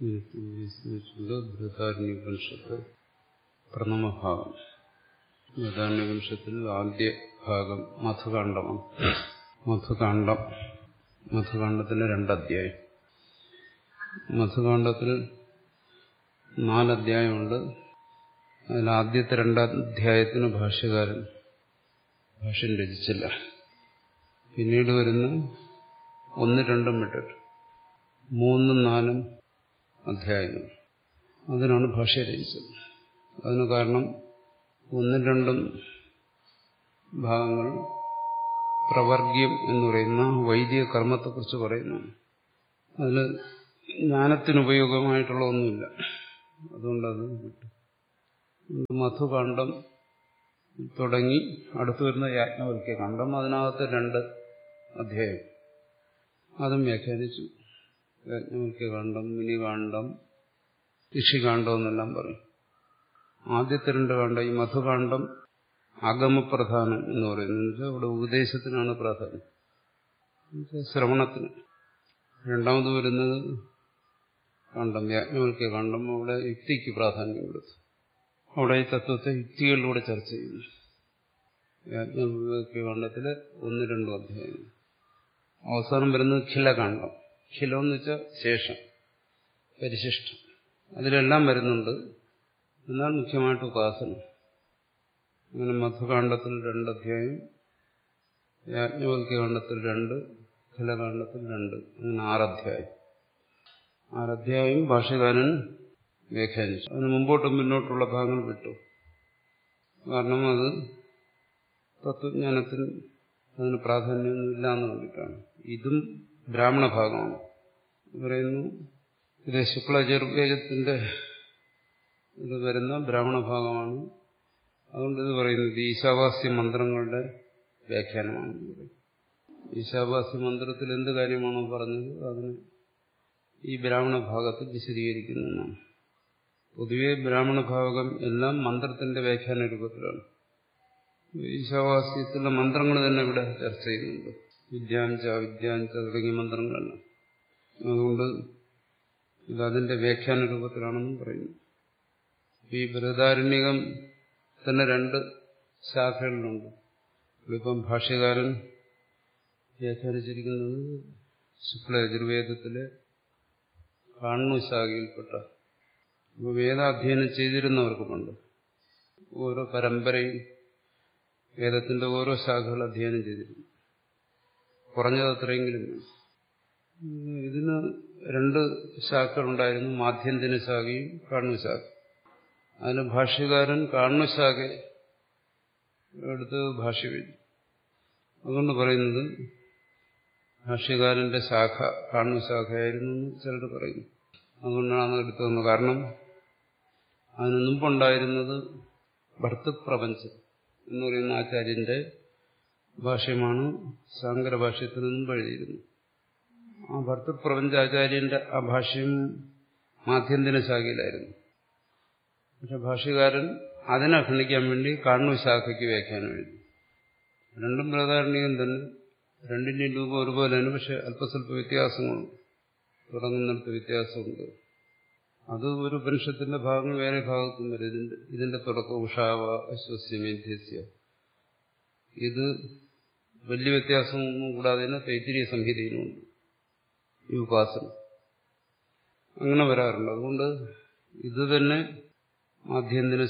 ബൃഹദാരണ്യപനിഷത്ത് പ്രഥമഭാഗം ബൃഹദാരണ്യപനിഷത്തിൽ ആദ്യ ഭാഗം മധുകാണ്ഡമാണ് മധുകാണ്ഡം മധുകാണ്ഡത്തിലെ രണ്ടധ്യായം മധുകാണ്ഡത്തിൽ നാലധ്യായമുണ്ട് അതിൽ ആദ്യത്തെ രണ്ടധ്യായത്തിന് ഭാഷ്യകാരൻ ഭാഷ്യം രചിച്ചില്ല പിന്നീട് വരുന്ന ഒന്ന് രണ്ടും വിട്ടിട്ട് മൂന്നും നാലും അധ്യായങ്ങൾ അതിനാണ് ഭാഷ്യ രചിച്ചത് അതിന് കാരണം ഒന്നും രണ്ടും ഭാഗങ്ങൾ പ്രവർഗ്യം എന്ന് പറയുന്ന വൈദിക കർമ്മത്തെക്കുറിച്ച് പറയുന്നു അതിൽ ജ്ഞാനത്തിനുപയോഗമായിട്ടുള്ള ഒന്നുമില്ല അതുകൊണ്ടത് വിട്ടു മധുകാണ്ഡം തുടങ്ങി അടുത്തു വരുന്ന യാജ്ഞവൽക്യ കാണ്ഡം അതിനകത്ത് രണ്ട് അധ്യായം അതും വ്യാഖ്യാനിച്ചു യാജ്ഞവൽക്യകാന്ഡം മിനികാന്ഡം ഋഷികാന്ഡം എന്നെല്ലാം പറയും ആദ്യത്തെ രണ്ട് കാണ്ഡം ഈ മധുകാന്ഡം ആഗമപ്രധാനം എന്ന് പറയുന്നത് അവിടെ ഉപദേശത്തിനാണ് പ്രാധാന്യം ശ്രവണത്തിന് രണ്ടാമത് വരുന്നത് കാണ്ഡം യാജ്ഞവൽക്യ കാണ്ഡം അവിടെ യുക്തിക്ക് പ്രാധാന്യം കൊടുത്തു അവിടെ ഈ തത്വത്തെ യുക്തികളിലൂടെ ചർച്ച ചെയ്യുന്നു യാജ്ഞവൽക്യ കാണ്ഡത്തിലെ ഒന്ന് രണ്ടും അധ്യായം അവസാനം വരുന്നത് ഖിലകാന്ഡം ഖിലം എന്ന് വെച്ചാൽ ശേഷം പരിശിഷ്ടം അതിലെല്ലാം വരുന്നുണ്ട് എന്നാൽ മുഖ്യമായിട്ട് ഉപാസന അങ്ങനെ മധുകാണ്ഡത്തിൽ രണ്ട് അധ്യായം യാജ്ഞവൽക്യകാണ്ഡത്തിൽ രണ്ട് ഖിലകാണ്ഡത്തിൽ രണ്ട് അങ്ങനെ ആറധ്യായം ആറധ്യായം ഭാഷകാരൻ വ്യാഖ്യാനിച്ചു അതിന് മുമ്പോട്ടും മുന്നോട്ടുള്ള ഭാഗങ്ങൾ വിട്ടു കാരണം അത് തത്വജ്ഞാനത്തിന് അതിന് പ്രാധാന്യമൊന്നുമില്ല എന്ന് കണ്ടിട്ടാണ് ഇതും ബ്രാഹ്മണ ഭാഗമാണ് പറയുന്നു ഇത് ശുക്ലചതുർവേദത്തിന്റെ ഇത് വരുന്ന ബ്രാഹ്മണ ഭാഗമാണ് അതുകൊണ്ട് ഇത് പറയുന്നത് ഈശാവാസ്യ മന്ത്രങ്ങളുടെ വ്യാഖ്യാനമാണ് ഈശാവാസ്യ മന്ത്രത്തിൽ എന്ത് കാര്യമാണോ പറഞ്ഞത് അതിന് ഈ ബ്രാഹ്മണ ഭാഗത്തിൽ വിശദീകരിക്കുന്നതാണ് പൊതുവെ ബ്രാഹ്മണ ഭാഗം എല്ലാം മന്ത്രത്തിന്റെ വ്യാഖ്യാന രൂപത്തിലാണ് ഈശാവാസ്യത്തിലുള്ള മന്ത്രങ്ങൾ തന്നെ ഇവിടെ ചർച്ച ചെയ്യുന്നുണ്ട് വിദ്യാഞ്ച വിദ്യാഞ്ച തുടങ്ങിയ മന്ത്രങ്ങളെല്ലാം അതുകൊണ്ട് ഇത് അതിന്റെ വ്യാഖ്യാന രൂപത്തിലാണെന്നും പറയുന്നു ഈ ബൃഹദാരണ്യകം തന്നെ രണ്ട് ശാഖകളിലുണ്ട് ഇപ്പം ഭാഷ്യകാരൻ വ്യാഖ്യാനിച്ചിരിക്കുന്നത് ശുക്ല യജുർവേദത്തിലെ കാണു ശാഖയിൽപ്പെട്ട അപ്പോൾ വേദാധ്യയനം ചെയ്തിരുന്നവർക്ക് പണ്ട് ഓരോ പരമ്പരയും വേദത്തിന്റെ ഓരോ ശാഖകൾ അധ്യയനം ചെയ്തിരുന്നു കുറഞ്ഞത് അത്രയെങ്കിലും ഇതിന് രണ്ട് ശാഖകളുണ്ടായിരുന്നു മാധ്യന്തിന ശാഖയും കാണു ശാഖ അതിന് ഭാഷ്യകാരൻ കാണു ശാഖ എടുത്ത് ഭാഷ്യ എഴുതി അതുകൊണ്ട് പറയുന്നത് ഭാഷ്യകാരന്റെ ശാഖ കാണു ശാഖയായിരുന്നു എന്ന് ചിലർ പറയുന്നു അതുകൊണ്ടാണ് എടുത്തതെന്ന് കാരണം അതിന് മുമ്പുണ്ടായിരുന്നത് ഭർത്തൃപ്രപഞ്ചം എന്ന് പറയുന്ന ആചാര്യന്റെ ഭാഷ്യമാണ് ശാങ്കര ഭാഷ്യത്തിൽ നിന്നും എഴുതിയിരുന്നു ആ ഭർത്തൃപ്രപഞ്ചാചാര്യന്റെ ആ ഭാഷ്യം മാധ്യന്തിന ശാഖയിലായിരുന്നു പക്ഷെ ഭാഷ്യകാരൻ അതിനെ ഖണ്ഡിക്കാൻ വേണ്ടി കാണു ശാഖയ്ക്ക് വ്യാഖ്യാനം എഴുതി രണ്ടും പ്രധാരണീയം തന്നെ രണ്ടിന്റെയും രൂപം ഒരുപോലെയാണ് പക്ഷെ അല്പസ്വല്പ വ്യത്യാസങ്ങളുണ്ട് തുടങ്ങുന്നിടത്ത് വ്യത്യാസമുണ്ട് അത് ഒരു ഉപനിഷത്തിന്റെ ഭാഗങ്ങൾ വേറെ ഭാഗത്തും വരും ഇതിന്റെ ഇതിന്റെ തുടക്കം ഉഷാവ അശ്വസ്യമേധ്യസ്യ ഇത് വലിയ വ്യത്യാസമൊന്നും കൂടാതെ തന്നെ തൈത്തിരിയ സംഹിതയിലുമുണ്ട് ഈ ഉപാസന അങ്ങനെ വരാറുണ്ട് അതുകൊണ്ട് ഇത് തന്നെ ആദ്യന്തിന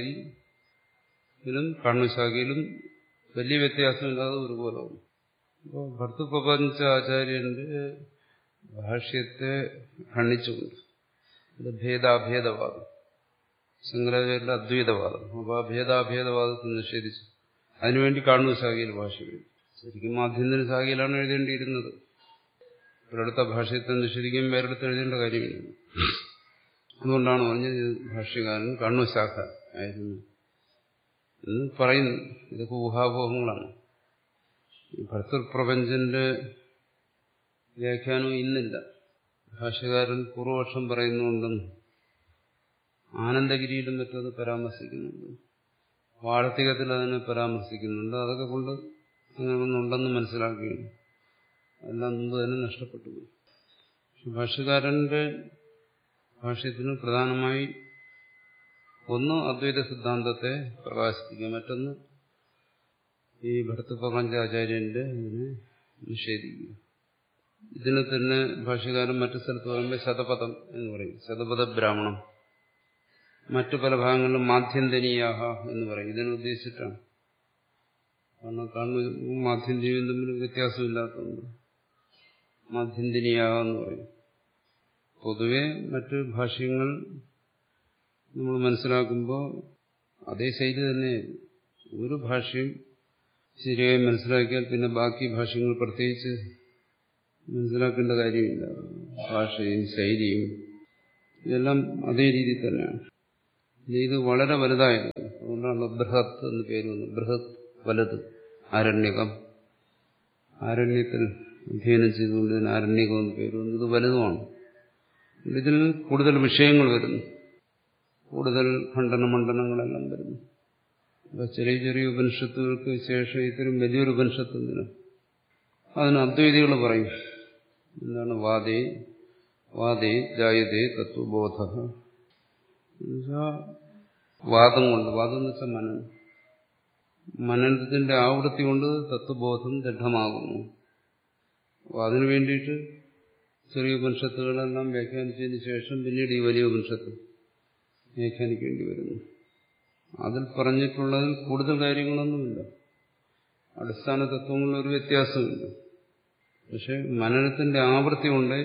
ശാഖയിലും കണ്ണുശാഖയിലും വലിയ വ്യത്യാസമില്ലാതെ ഒരുപോലെ അപ്പോൾ ഭർത്തൃപ്രപഞ്ച ആചാര്യന്റെ ഭാഷ്യത്തെ ഖണ്ഡിച്ചുകൊണ്ട് ഇത് ഭേദാഭേദവാദം ശങ്കരാചാര്യന്റെ അദ്വൈതവാദം അപ്പോൾ ആ ഭേദാഭേദവാദത്തെ നിഷേധിച്ചു അതിനുവേണ്ടി കാണുന്ന ശാഖയിൽ ഭാഷ എഴുതി ശരിക്കും മാധ്യന്തിന ശാഖയിലാണ് എഴുതേണ്ടിയിരുന്നത് ഒരിടത്ത ഭാഷ്യത്തെ നിഷേധിക്കും വേറെടുത്ത് എഴുതേണ്ട കാര്യമില്ല അതുകൊണ്ടാണ് പറഞ്ഞത് ഭാഷ്യകാരൻ കണ്ണു ശാഖ ആയിരുന്നു എന്ന് പറയുന്നു ഇതൊക്കെ ഊഹാപോഹങ്ങളാണ് ഈ ഭർത്തൃപ്രപഞ്ചന്റെ വ്യാഖ്യാനം ഇന്നില്ല ഭാഷ്യകാരൻ പൂർവപക്ഷം പറയുന്നുണ്ടെന്നും ആനന്ദഗിരിയിലും മറ്റത് പരാമർശിക്കുന്നുണ്ട് വാർത്തികത്തിൽ അതിനെ പരാമർശിക്കുന്നുണ്ട് അതൊക്കെ കൊണ്ട് അങ്ങനെ ഒന്നുണ്ടെന്ന് മനസ്സിലാക്കുകയാണ് എല്ലാം മുമ്പ് തന്നെ നഷ്ടപ്പെട്ടു പോയി ഭാഷ്യകാരന്റെ ഭാഷ്യത്തിന് പ്രധാനമായി ഒന്ന് അദ്വൈത സിദ്ധാന്തത്തെ പ്രകാശിപ്പിക്കുക മറ്റൊന്ന് ഈ ഭർത്തൃപ്രപഞ്ചാചാര്യന്റെ ഇതിനെ നിഷേധിക്കുക ഇതിനെ തന്നെ ഭാഷ്യകാരൻ മറ്റു സ്ഥലത്ത് പറയുമ്പോൾ ശതപഥം എന്ന് പറയും ശതപഥ ബ്രാഹ്മണം മറ്റു പല ഭാഗങ്ങളിലും മാധ്യന്തനീയാഹ എന്ന് പറയും ഇതിനെ ഉദ്ദേശിച്ചിട്ടാണ് കാരണം കാണുന്ന മാധ്യന്തനിയും തമ്മിൽ വ്യത്യാസമില്ലാത്തതുകൊണ്ട് മാധ്യന്തനീയാഹ എന്ന് പറയും പൊതുവെ മറ്റ് ഭാഷ്യങ്ങൾ നമ്മൾ മനസ്സിലാക്കുമ്പോൾ അതേ ശൈലി തന്നെ ഒരു ഭാഷയും ശരിയായി മനസ്സിലാക്കിയാൽ പിന്നെ ബാക്കി ഭാഷകൾ പ്രത്യേകിച്ച് മനസ്സിലാക്കേണ്ട കാര്യമില്ല ഭാഷയും ശൈലിയും ഇതെല്ലാം അതേ രീതിയിൽ തന്നെയാണ് ഇത് വളരെ വലുതായത് അതുകൊണ്ടാണ് ബൃഹത്ത് എന്ന് പേര് വന്നത് ബൃഹത് വലുത് ആരണ്യകം ആരണ്യത്തിൽ അധ്യയനം ചെയ്തുകൊണ്ട് ഇതിന് ആരണ്യകം എന്ന് പേര് വന്നു ഇത് വലുതുമാണ് ഇതിൽ കൂടുതൽ വിഷയങ്ങൾ വരുന്നു കൂടുതൽ ഖണ്ഡന മണ്ഡനങ്ങളെല്ലാം വരുന്നു അപ്പൊ ചെറിയ ചെറിയ ഉപനിഷത്തുകൾക്ക് ശേഷം ഇത്തരം വലിയൊരു ഉപനിഷത്ത് എന്തിനു അതിന് അദ്വൈതികൾ പറയും എന്താണ് വാദേ വാദേ ജായതേ തത്വബോധ വാദം കൊണ്ട് വാദം എന്ന് വെച്ചാൽ മനനം മനനത്തിന്റെ ആവൃത്തി കൊണ്ട് തത്വബോധം ദൃഢമാകുന്നു അപ്പോൾ അതിനു വേണ്ടിയിട്ട് ചെറിയ ഉപനിഷത്തുകളെല്ലാം വ്യാഖ്യാനിച്ചതിന് ശേഷം പിന്നീട് ഈ വലിയ ഉപനിഷത്ത് വ്യാഖ്യാനിക്കേണ്ടി വരുന്നു അതിൽ പറഞ്ഞിട്ടുള്ളതിൽ കൂടുതൽ കാര്യങ്ങളൊന്നുമില്ല അടിസ്ഥാന തത്വങ്ങളിലൊരു വ്യത്യാസമില്ല പക്ഷെ മനനത്തിന്റെ ആവൃത്തി കൊണ്ട്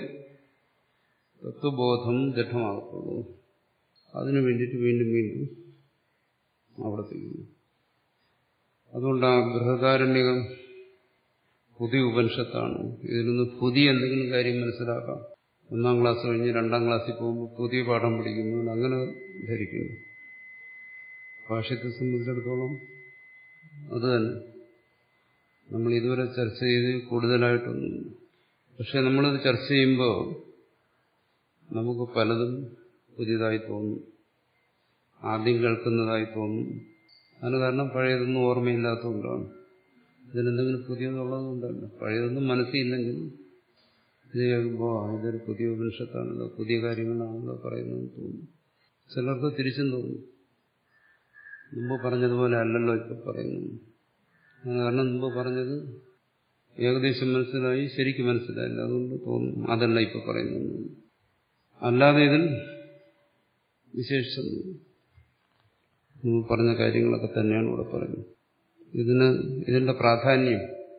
തത്വബോധം ദൃഢമാകത്തുള്ളൂ അതിനു വേണ്ടിയിട്ട് വീണ്ടും വീണ്ടും ആവർത്തിക്കുന്നു അതുകൊണ്ട് ആ ബൃഹദാരണ്യകം പുതിയ ഉപനിഷത്താണ് ഇതിൽ നിന്ന് പുതിയ എന്തെങ്കിലും കാര്യം മനസ്സിലാക്കാം ഒന്നാം ക്ലാസ് കഴിഞ്ഞ് രണ്ടാം ക്ലാസ്സിൽ പോകുമ്പോൾ പുതിയ പാഠം പഠിക്കുന്നു അങ്ങനെ ധരിക്കുന്നു ഭാഷ്യത്തെ സംബന്ധിച്ചിടത്തോളം അത് തന്നെ നമ്മൾ ഇതുവരെ ചർച്ച ചെയ്ത് കൂടുതലായിട്ടൊന്നും പക്ഷെ നമ്മളത് ചർച്ച ചെയ്യുമ്പോൾ നമുക്ക് പലതും പുതിയതായി തോന്നും ആദ്യം കേൾക്കുന്നതായി തോന്നും അതിന് കാരണം പഴയതൊന്നും ഓർമ്മയില്ലാത്തതുകൊണ്ടാണ് ഇതിലെന്തെങ്കിലും പുതിയതുള്ളതുകൊണ്ടല്ല പഴയതൊന്നും മനസ്സിലില്ലെങ്കിൽ ഇത് കേൾക്കുമ്പോൾ ഇതൊരു പുതിയ ഉപനിഷത്താണല്ലോ പുതിയ കാര്യങ്ങളാണല്ലോ പറയുന്നതെന്ന് തോന്നും ചിലർക്ക് തിരിച്ചും തോന്നും മുമ്പ് പറഞ്ഞതുപോലെ അല്ലല്ലോ ഇപ്പൊ പറയുന്നു അത് കാരണം മുമ്പ് പറഞ്ഞത് ഏകദേശം മനസ്സിലായി ശരിക്കും മനസ്സിലായില്ല അതുകൊണ്ട് തോന്നും അതല്ല ഇപ്പൊ പറയുന്നു അല്ലാതെ ഇതിൽ വിശേഷിച്ചൊന്നും മുമ്പ് പറഞ്ഞ കാര്യങ്ങളൊക്കെ തന്നെയാണ് ഇവിടെ പറയുന്നത് ഇതിന് ഇതിന്റെ പ്രാധാന്യം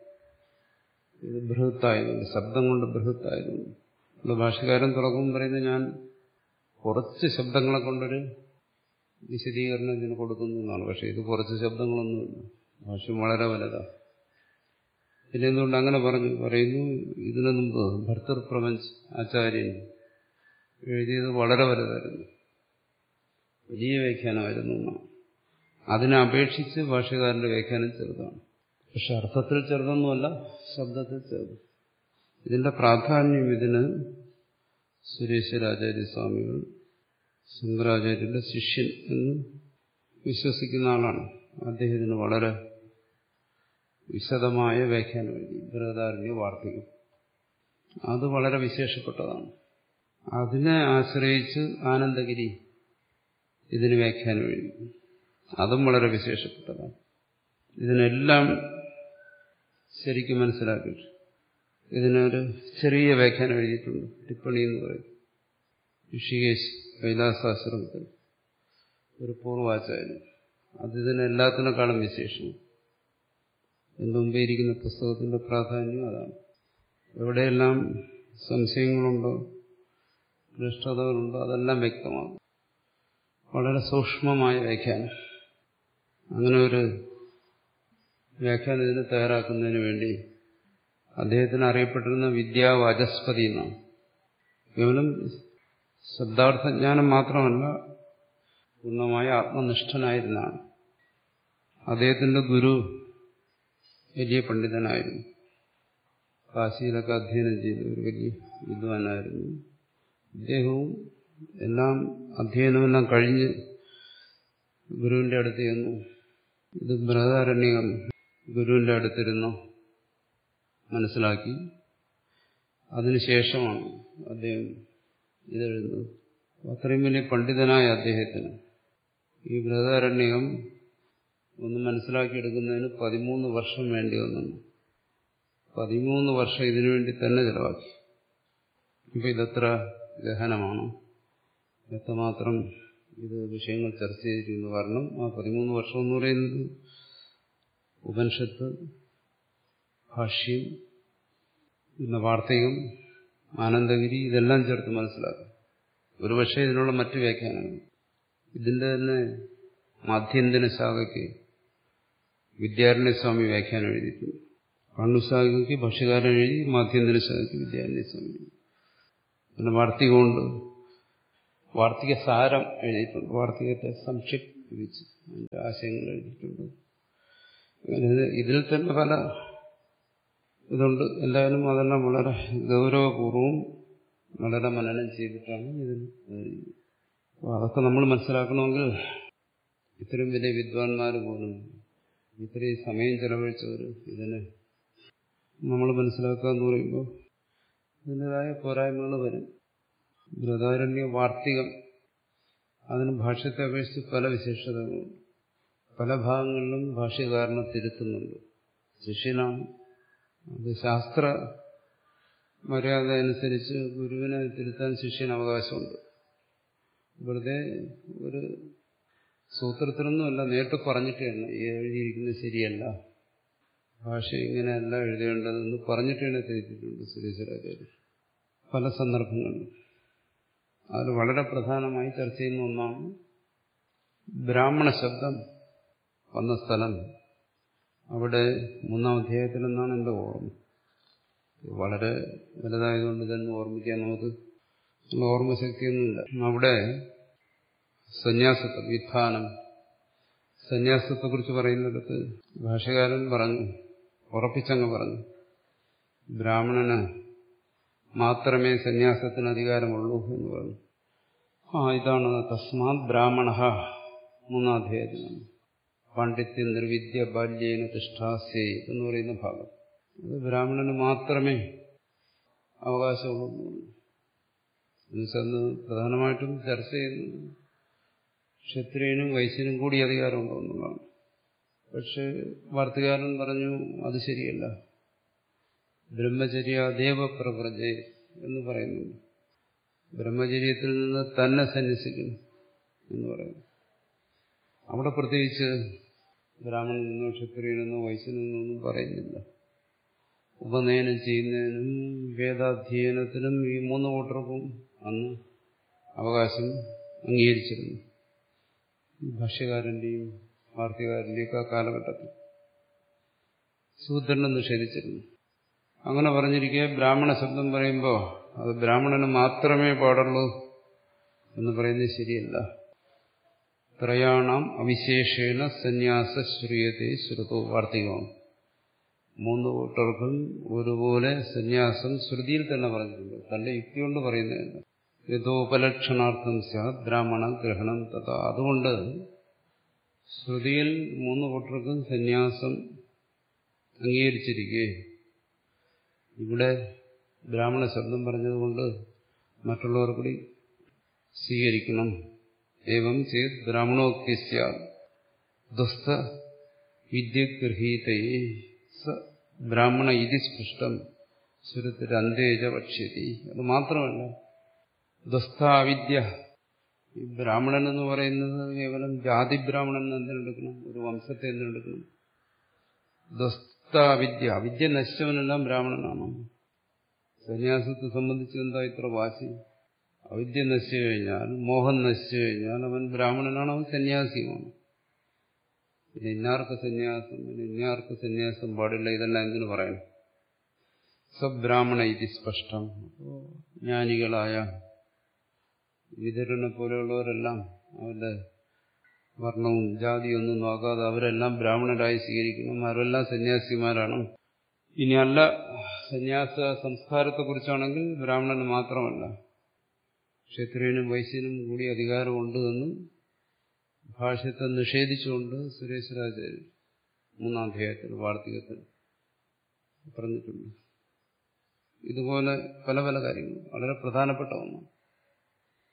ഇത് ബൃഹത്തായതുകൊണ്ട് ശബ്ദം കൊണ്ട് ബൃഹത്തായതുകൊണ്ട് ഇവിടെ ഭാഷകാരൻ തുറക്കും പറയുന്നത് ഞാൻ കുറച്ച് ശബ്ദങ്ങളെ കൊണ്ടൊരു വിശദീകരണം ഇതിന് കൊടുക്കുന്നു എന്നാണ് പക്ഷെ ഇത് കുറച്ച് ശബ്ദങ്ങളൊന്നുമില്ല ഭാഷ്യം വളരെ വലുതാണ് പിന്നെ എന്തുകൊണ്ട് അങ്ങനെ പറഞ്ഞു പറയുന്നു ഇതിനു മുമ്പ് ഭർത്തൃപ്രപഞ്ച് ആചാര്യൻ എഴുതിയത് വളരെ വലുതായിരുന്നു വലിയ വ്യാഖ്യാനമായിരുന്നു എന്നാണ് അതിനെ അപേക്ഷിച്ച് ഭാഷകാരന്റെ വ്യാഖ്യാനം ചെറുതാണ് പക്ഷെ അർത്ഥത്തിൽ ചെറുതൊന്നുമല്ല ശബ്ദത്തിൽ ചെറുത് ഇതിന്റെ പ്രാധാന്യം ഇതിന് സുരേശ്വരാചാര്യ സ്വാമികൾ ശങ്കരാചാര്യന്റെ ശിഷ്യൻ എന്ന് വിശ്വസിക്കുന്ന ആളാണ് അദ്ദേഹത്തിന് വളരെ വിശദമായ വ്യാഖ്യാനം എഴുതി ബൃഹദാരണ്യ വാർത്തകം അത് വളരെ വിശേഷപ്പെട്ടതാണ് അതിനെ ആശ്രയിച്ച് ആനന്ദഗിരി ഇതിന് വ്യാഖ്യാനം എഴുതി അതും വളരെ വിശേഷപ്പെട്ടതാണ് ഇതിനെല്ലാം ശരിക്കും മനസ്സിലാക്കിയിട്ട് ഇതിനൊരു ചെറിയ വ്യാഖ്യാനം എഴുതിയിട്ടുണ്ട് ടിപ്പണി എന്ന് പറയും ഋഷികേശ് കൈലാസാശ്രമത്തിൽ ഒരു പൂർവാചാര്യൻ അത് ഇതിനെല്ലാത്തിനേക്കാളും വിശേഷം എന്റെ മുമ്പേ ഇരിക്കുന്ന പുസ്തകത്തിന്റെ പ്രാധാന്യം അതാണ് എവിടെയെല്ലാം സംശയങ്ങളുണ്ടോ ക്ലിഷ്ടതകളുണ്ടോ അതെല്ലാം വ്യക്തമാകും വളരെ സൂക്ഷ്മമായ വ്യാഖ്യാനം അങ്ങനെ ഒരു വ്യാഖ്യാനം ഇതിന് തയ്യാറാക്കുന്നതിന് വേണ്ടി അദ്ദേഹത്തിന് അറിയപ്പെട്ടിരുന്ന വിദ്യാവാചസ്പതി എന്നാണ് കേവലം ശബ്ദാർത്ഥജ്ഞാനം മാത്രമല്ല പൂർണ്ണമായ ആത്മനിഷ്ഠനായിരുന്നാണ് അദ്ദേഹത്തിന്റെ ഗുരു വലിയ പണ്ഡിതനായിരുന്നു കാശിയിലൊക്കെ അധ്യയനം ചെയ്ത ഒരു വലിയ വിദ്വാനായിരുന്നു അദ്ദേഹവും എല്ലാം അധ്യയനമെല്ലാം കഴിഞ്ഞ് ഗുരുവിന്റെ അടുത്ത് ചെന്നു ഇത് ബൃഹദാരണ്യകം ഗുരുവിന്റെ അടുത്തിരുന്നു മനസ്സിലാക്കി അതിനുശേഷമാണ് അദ്ദേഹം ഇതെഴുതുന്നത് അത്രയും വലിയ പണ്ഡിതനായ അദ്ദേഹത്തിന് ഈ ബൃഹദാരണ്യകം ഒന്ന് മനസ്സിലാക്കിയെടുക്കുന്നതിന് പതിമൂന്ന് വർഷം വേണ്ടി വന്നു പതിമൂന്ന് വർഷം ഇതിനു വേണ്ടി തന്നെ ചിലവാക്കി ഇപ്പൊ ഇതത്ര ഗഹനമാണ് എത്രമാത്രം ഇത് വിഷയങ്ങൾ ചർച്ച ചെയ്തിരിക്കുന്നു കാരണം ആ പതിമൂന്ന് വർഷം എന്ന് പറയുന്നത് ഉപനിഷത്ത് ഭാഷ്യം പിന്നെ വാർത്തകം ആനന്ദഗിരി ഇതെല്ലാം ചേർത്ത് മനസ്സിലാക്കും ഒരുപക്ഷെ ഇതിനുള്ള മറ്റു വ്യാഖ്യാനങ്ങൾ ഇതിന്റെ തന്നെ മാധ്യന്തന ശാഖയ്ക്ക് വിദ്യാരണ്യസ്വാമി വ്യാഖ്യാനം എഴുതിയിട്ടുണ്ട് കണ്ണുശാഖയ്ക്ക് ഭക്ഷ്യകാരൻ എഴുതി മാധ്യന്തന ശാഖയ്ക്ക് വിദ്യാരണ്യസ്വാമി എഴുതി പിന്നെ വാർത്തികമുണ്ട് വാർത്തിക സാരം എഴുതിയിട്ടുണ്ട് വാർത്തികത്തെ സംക്ഷിപ്തിച്ച് അതിന്റെ ആശയങ്ങൾ എഴുതിയിട്ടുണ്ട് അങ്ങനെ ഇതിൽ തന്നെ പല ഇതുണ്ട് എന്തായാലും അതെല്ലാം വളരെ ഗൗരവപൂർവവും വളരെ മനനം ചെയ്തിട്ടാണ് ഇതിന് അപ്പോൾ അതൊക്കെ നമ്മൾ മനസ്സിലാക്കണമെങ്കിൽ ഇത്രയും വലിയ വിദ്വാൻമാർ പോലും ഇത്രയും സമയം ചെലവഴിച്ചവർ ഇതിനെ നമ്മൾ മനസ്സിലാക്കുക എന്ന് പറയുമ്പോൾ ഇതിൻ്റെതായ പോരായ്മകൾ വരും ബൃഹദാരണ്യ വാർത്തികം അതിന് ഭാഷ്യത്തെ അപേക്ഷിച്ച് പല വിശേഷതകളുണ്ട് പല ഭാഗങ്ങളിലും ഭാഷ്യകാരനെ തിരുത്തുന്നുണ്ട് ശിഷ്യനാണ് അത് ശാസ്ത്ര മര്യാദ അനുസരിച്ച് ഗുരുവിനെ തിരുത്താൻ ശിഷ്യന് അവകാശമുണ്ട് വെറുതെ ഒരു സൂത്രത്തിലൊന്നുമല്ല നേരിട്ട് പറഞ്ഞിട്ടാണ് ഈ എഴുതിയിരിക്കുന്നത് ശരിയല്ല ഭാഷ ഇങ്ങനെയല്ല എഴുതേണ്ടതെന്ന് പറഞ്ഞിട്ടാണ് തിരുത്തിയിട്ടുണ്ട് സുരേശ്വരാചാര്യ പല സന്ദർഭങ്ങളിലും അതിൽ വളരെ പ്രധാനമായി ചർച്ച ചെയ്യുന്ന ഒന്നാണ് ബ്രാഹ്മണ ശബ്ദം വന്ന സ്ഥലം അവിടെ മൂന്നാം അധ്യായത്തിൽ നിന്നാണ് എൻ്റെ ഓർമ്മ വളരെ വലുതായതുകൊണ്ട് ഇതൊന്നും ഓർമ്മിക്കാൻ നമുക്ക് ഓർമ്മശക്തിയൊന്നുമില്ല അവിടെ സന്യാസത്വം വിധാനം സന്യാസത്തെക്കുറിച്ച് പറയുന്നിടത്ത് ഭാഷകാരൻ പറഞ്ഞു ഉറപ്പിച്ചങ്ങ് പറഞ്ഞു ബ്രാഹ്മണന് മാത്രമേ സന്യാസത്തിന് അധികാരമുള്ളൂ എന്ന് പറഞ്ഞു ആ ഇതാണ് തസ്മാത് ബ്രാഹ്മണ മൂന്നാം അധ്യായത്തിലാണ് പാണ്ഡിത്യ നിർവിദ്യ ബാല്യേന തിഷ്ഠാസേ എന്ന് പറയുന്ന ഭാഗം അത് ബ്രാഹ്മണന് മാത്രമേ അവകാശമുള്ളൂ എന്നുവെച്ചാൽ പ്രധാനമായിട്ടും ചർച്ച ചെയ്യുന്നത് ക്ഷത്രിയനും വൈശ്യനും കൂടി അധികാരമുണ്ടോ എന്നുള്ളതാണ് പക്ഷെ വാർത്തകാരൻ പറഞ്ഞു അത് ശരിയല്ല ബ്രഹ്മചര്യ ദേവപ്രവ്രജ എന്ന് പറയുന്നുണ്ട് ബ്രഹ്മചര്യത്തിൽ നിന്ന് തന്നെ സന്യസിക്കുന്നു എന്ന് പറയുന്നു അവിടെ പ്രത്യേകിച്ച് ബ്രാഹ്മണനെന്നോ ക്ഷത്രിയനെന്നോ വൈശ്യനെന്നോ ഒന്നും പറയുന്നില്ല ഉപനയനം ചെയ്യുന്നതിനും വേദാധ്യയനത്തിനും ഈ മൂന്ന് കൂട്ടർക്കും അന്ന് അവകാശം അംഗീകരിച്ചിരുന്നു ഭാഷ്യകാരന്റെയും വാർത്തകാരന്റെയും ഒക്കെ കാലഘട്ടത്തിൽ ശൂദ്രനെ നിഷേധിച്ചിരുന്നു അങ്ങനെ പറഞ്ഞിരിക്കെ ബ്രാഹ്മണ ശബ്ദം പറയുമ്പോൾ അത് ബ്രാഹ്മണന് മാത്രമേ പാടുള്ളൂ എന്ന് പറയുന്നത് ശരിയല്ല ത്രയാണം അവിശേഷേണ സന്യാസ ശ്രീയത്തെ ശ്രുതോ വാർത്തികമാണ് മൂന്ന് കൂട്ടർക്കും ഒരുപോലെ സന്യാസം ശ്രുതിയിൽ തന്നെ പറഞ്ഞിട്ടുണ്ട് തന്റെ യുക്തി കൊണ്ട് പറയുന്നതല്ല യഥോപലക്ഷണാർത്ഥം സ്യാത് ബ്രാഹ്മണ ഗ്രഹണം തഥ അതുകൊണ്ട് ശ്രുതിയിൽ മൂന്ന് കൂട്ടർക്കും സന്യാസം അംഗീകരിച്ചിരിക്കെ ഇവിടെ ബ്രാഹ്മണ ശബ്ദം പറഞ്ഞതുകൊണ്ട് മറ്റുള്ളവർ കൂടി സ്വീകരിക്കണം ഏവം ചെയ്ത് ബ്രാഹ്മണോക്തി ദുസ്ഥ വിദ്യഗൃഹീതയെ സ ബ്രാഹ്മണ ഇതി സ്പഷ്ടം സുരത്തിരന്തേജ വക്ഷ്യതി അത് മാത്രമല്ല ദുസ്ഥാവിദ്യ ഈ ബ്രാഹ്മണൻ എന്ന് പറയുന്നത് കേവലം ജാതി ബ്രാഹ്മണൻ എന്തിനെടുക്കണം ഒരു വംശത്തെ എന്തിനെടുക്കണം ദുസ്ഥാവിദ്യ അവിദ്യ നശിച്ചവനെല്ലാം ബ്രാഹ്മണനാണ് സന്യാസത്തെ സംബന്ധിച്ച് എന്താ ഇത്ര വാശി അവിദ്യ നശിച്ചു കഴിഞ്ഞാൽ മോഹം നശിച്ചു കഴിഞ്ഞാൽ അവൻ ബ്രാഹ്മണനാണ് അവൻ സന്യാസിയുമാണ് പിന്നെ ഇന്നാർക്ക് സന്യാസം പിന്നെ ഇന്നാർക്ക് സന്യാസം പാടില്ല ഇതെല്ലാം എന്തിനു പറയണം സബ്രാഹ്മണ ഇത് സ്പഷ്ടം അപ്പോൾ ജ്ഞാനികളായ വിതരനെ പോലെയുള്ളവരെല്ലാം അവരുടെ വർണ്ണവും ജാതിയൊന്നും നോക്കാതെ അവരെല്ലാം ബ്രാഹ്മണരായി സ്വീകരിക്കണം അവരെല്ലാം സന്യാസിമാരാണ് ഇനി അല്ല സന്യാസ സംസ്കാരത്തെക്കുറിച്ചാണെങ്കിൽ ബ്രാഹ്മണന് മാത്രമല്ല ക്ഷത്രിയനും വൈശ്യനും കൂടി അധികാരമുണ്ട് എന്ന് ഭാഷ്യത്തെ നിഷേധിച്ചുകൊണ്ട് സുരേശ്വരാചാര്യൻ മൂന്നാം അധ്യായത്തിൽ വാർത്തികത്തിൽ പറഞ്ഞിട്ടുണ്ട് ഇതുപോലെ പല പല കാര്യങ്ങൾ വളരെ പ്രധാനപ്പെട്ട ഒന്നാണ്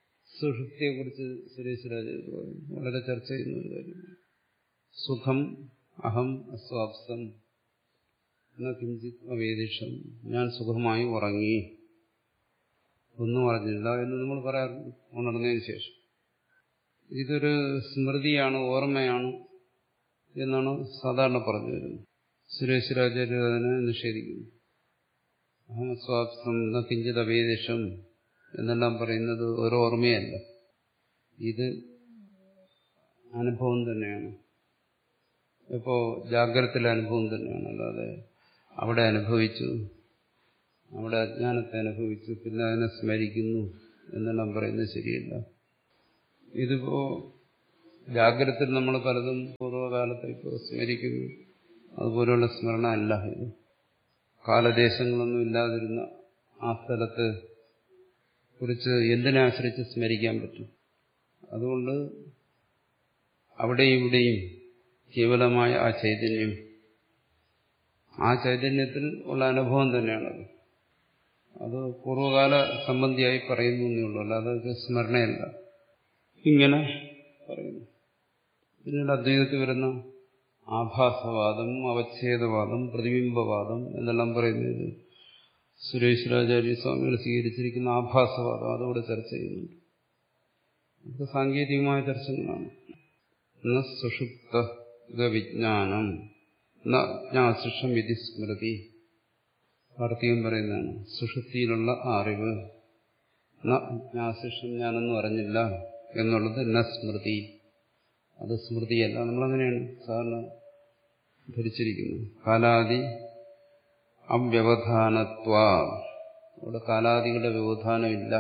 സുഷുപ്തിയെക്കുറിച്ച് സുരേശ്വരാചാര്യ വളരെ ചർച്ച ചെയ്യുന്ന ഒരു കാര്യം സുഖം അഹം അസ്വാപ്സം എന്ന കിഞ്ചിത് അവേദിഷം ഞാൻ സുഖമായി ഉറങ്ങി ഒന്നും അറിഞ്ഞില്ല എന്ന് നമ്മൾ പറയാറുണ്ട് ഉണർന്നതിന് ശേഷം ഇതൊരു സ്മൃതിയാണ് ഓർമ്മയാണ് എന്നാണ് സാധാരണ പറഞ്ഞു വരുന്നത് സുരേശ്വരാചാര്യ അതിനെ നിഷേധിക്കുന്നു അഹമസ്വാപ്സം എന്ന കിഞ്ചിത് അവേദിഷം എന്നെല്ലാം പറയുന്നത് ഒരു ഓർമ്മയല്ല ഇത് അനുഭവം തന്നെയാണ് ഇപ്പോ ജാഗ്രതയിലെ അനുഭവം തന്നെയാണ് അല്ലാതെ അവിടെ അനുഭവിച്ചു അവിടെ അജ്ഞാനത്തെ അനുഭവിച്ചു പിന്നെ അതിനെ സ്മരിക്കുന്നു എന്നെല്ലാം പറയുന്നത് ശരിയല്ല ഇതിപ്പോ ജാഗ്രതയിൽ നമ്മൾ പലതും പൂർവ്വകാലത്തെ ഇപ്പോൾ സ്മരിക്കുന്നു അതുപോലെയുള്ള സ്മരണ അല്ല ഇത് കാലദേശങ്ങളൊന്നും ഇല്ലാതിരുന്ന ആ സ്ഥലത്ത് കുറിച്ച് എന്തിനെ ആശ്രയിച്ച് സ്മരിക്കാൻ പറ്റും അതുകൊണ്ട് അവിടെയും ഇവിടെയും കേവലമായ ആ ചൈതന്യം ആ ചൈതന്യത്തിൽ ഉള്ള അനുഭവം തന്നെയാണത് അത് പൂർവ്വകാല സംബന്ധിയായി പറയുന്നു എന്നേ ഉള്ളൂ അല്ലാതെ അത് സ്മരണയല്ല ഇങ്ങനെ പറയുന്നു പിന്നീട് അദ്വൈതത്തിൽ വരുന്ന ആഭാസവാദം അവച്ഛേദവാദം പ്രതിബിംബവാദം എന്നെല്ലാം പറയുന്നത് സുരേശ്വരാചാര്യ സ്വാമികൾ സ്വീകരിച്ചിരിക്കുന്ന ആഭാസവാദം അതോടെ ചർച്ച ചെയ്യുന്നുണ്ട് അത് സാങ്കേതികമായ ചർച്ചകളാണ് ന സുഷുപ്ത വിജ്ഞാനം ജ്ഞാസിഷം വിധി സ്മൃതി കാർത്തികം പറയുന്നതാണ് സുഷുപ്തിയിലുള്ള അറിവ് ജ്ഞാസിഷം ഞാനൊന്നും അറിഞ്ഞില്ല എന്നുള്ളത് ന സ്മൃതി അത് സ്മൃതിയല്ല നമ്മളങ്ങനെയാണ് സാധാരണ ധരിച്ചിരിക്കുന്നത് കാലാദി അവ്യവധാനത്വ അവിടെ കാലാദികളുടെ വ്യവധാനമില്ല